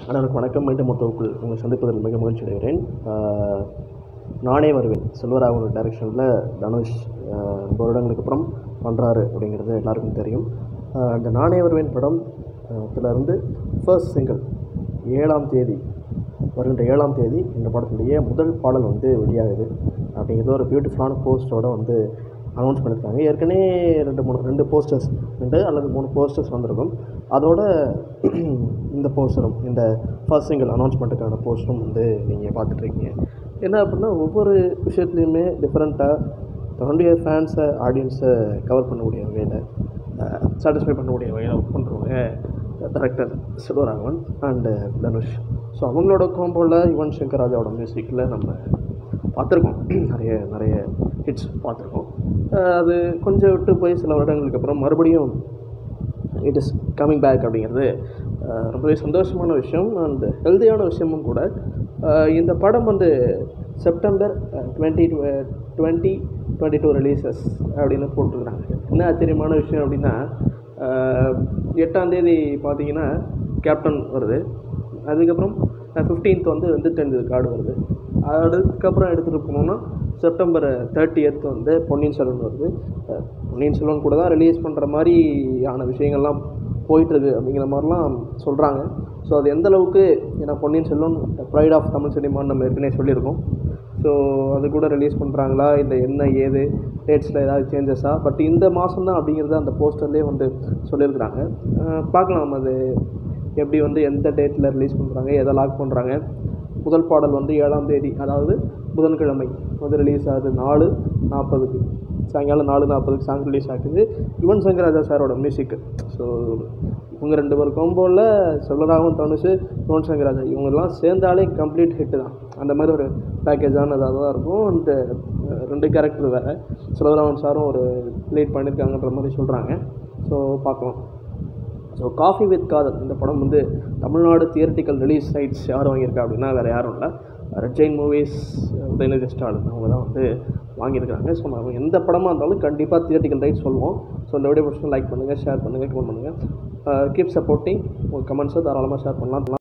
அனைவருக்கும் வணக்கம் மீண்டும் ஒரு தொகுப்பில் உங்களை சந்திப்பதில் மிக மகிழ்ச்சி அடைகிறேன் ஆஹ் நானே வருவேன் செல்வராகவன் டைரக்ஷனில் தனுஷ் ஆஹ் ரொம்ப வருடங்களுக்கு அப்புறம் பண்ணுறாரு அப்படிங்கிறது எல்லாருக்கும் தெரியும் ஆஹ் அந்த நானே வருவேன் படம் இருந்து ஃபர்ஸ்ட் சிங்கிள் ஏழாம் தேதி வருகின்ற ஏழாம் தேதி இந்த படத்துடைய முதல் பாடல் வந்து வெளியாகுது அப்படிங்கிறது ஒரு பியூட்டிஃபுல்லான போஸ்டோட வந்து அனௌன்ஸ் பண்ணியிருக்காங்க ஏற்கனவே ரெண்டு மூணு ரெண்டு போஸ்டர்ஸ் ரெண்டு அல்லது மூணு போஸ்டர்ஸ் வந்திருக்கும் அதோட இந்த போஸ்டரும் இந்த ஃபர்ஸ்ட் சிங்கிள் அனௌன்ஸ்மெண்ட்டுக்கான போஸ்டரும் வந்து நீங்கள் பார்த்துட்ருக்கீங்க என்ன அப்படின்னா ஒவ்வொரு விஷயத்துலையுமே டிஃப்ரெண்ட்டாக தன்னுடைய ஃபேன்ஸை ஆடியன்ஸை கவர் பண்ணக்கூடிய வகையில் சாட்டிஸ்ஃபை பண்ணக்கூடிய வகையில் ஒர்க் பண்ணுறவங்க director Selvaraghavan and Dhanush so அவங்களோட கோம்போவில் யுவன் சங்கர் ராஜாவோட மியூசிக்கில் நம்ம பார்த்துருக்கோம் நிறைய நிறைய ஹிட்ஸ் பார்த்துருக்கோம் அஹ் அது கொஞ்சம் விட்டு போய் சில வருடங்களுக்கு அப்புறம் மறுபடியும் இட் இஸ் கம்மிங் பேக் அப்படிங்கிறது அஹ் ரொம்பவே சந்தோஷமான விஷயம் அண்ட் ஹெல்த்தியான விஷயமும் கூட அஹ் இந்த படம் வந்து September twenty twenty twenty two releases அப்படின்னு போட்டிருக்கிறாங்க என்ன ஆச்சரியமான விஷயம் அப்படின்னா அஹ் எட்டாம் தேதி பார்த்தீங்கன்னா கேப்டன் வருது அதுக்கப்புறம் ஃபிஃப்டீன்த் வந்து வந்து தெரிஞ்சது கார்டு வருது அதுக்கப்புறம் எடுத்துகிட்டு போனோம்னா செப்டம்பர் தேர்ட்டியத் வந்து பொன்னியின் செல்வன் வருது அஹ் பொன்னியின் செல்வன் கூட தான் ரிலீஸ் பண்ணுற மாதிரியான விஷயங்கள்லாம் போயிட்டுருக்கு அப்படிங்கிற மாதிரிலாம் சொல்கிறாங்க ஸோ அது எந்த அளவுக்கு ஏன்னா பொன்னியின் செல்வன் ப்ரைட் ஆஃப் தமிழ் சினிமான்னு நம்ம ஏற்கனவே சொல்லியிருக்கோம் ஸோ அது கூட ரிலீஸ் பண்ணுறாங்களா இல்லை என்ன ஏது டேட்ஸில் ஏதாவது சேஞ்சஸா பட் இந்த மாதம் தான் அப்படிங்கிறது அந்த போஸ்டர்லேயே வந்து சொல்லியிருக்கிறாங்க அஹ் பார்க்கலாம் அது எப்படி வந்து எந்த டேட்டில் ரிலீஸ் பண்ணுறாங்க எதை லாக் பண்ணுறாங்க முதல் பாடல் வந்து ஏழாம் தேதி அதாவது புதன்கிழமை வந்து ரிலீஸ் ஆகுது நாலு நாற்பதுக்கு சாயங்காலம் நாலு நாற்பதுக்கு சாங் ரிலீஸ் ஆகுது யுவன் சங்கர் ராஜா சாரோட மியூசிக்கு ஸோ இவங்க ரெண்டு பேர் கோம்போவில் செல்வராகவும் தனுஷ் யுவன் சங்கர் ராஜா இவங்கெல்லாம் சேர்ந்தாலே கம்ப்ளீட் ஹிட்டு தான் அந்த மாதிரி ஒரு பேக்கேஜானதாக தான் இருக்கும் அண்டு ரெண்டு கேரக்டர் வேறு செல்வராமன் சாரும் ஒரு லீட் பண்ணியிருக்காங்கன்ற மாதிரி சொல்கிறாங்க ஸோ பார்க்கலாம் ஸோ காஃபி வித் காதல் இந்த படம் வந்து தமிழ்நாடு தியேட்டிக்கல் ரிலீஸ் ரைட்ஸ் யார் வாங்கியிருக்கா அப்படின்னா வேறு யாரும் இல்லை red giant movies Udhayanidhi Stalin அவங்க தான் வந்து வாங்கியிருக்காங்க ஸோ நம்ம எந்த படமாக இருந்தாலும் கண்டிப்பாக தியேட்டிக்கல் ரைட்ஸ் சொல்லுவோம் ஸோ இந்த வீடியோ பிடிச்சி லைக் பண்ணுங்கள் ஷேர் பண்ணுங்கள் கமெண்ட் பண்ணுங்கள் கீப் சப்போர்ட்டிங் உங்கள் கமெண்ட்ஸை தாராளமாக ஷேர் பண்ணலாம்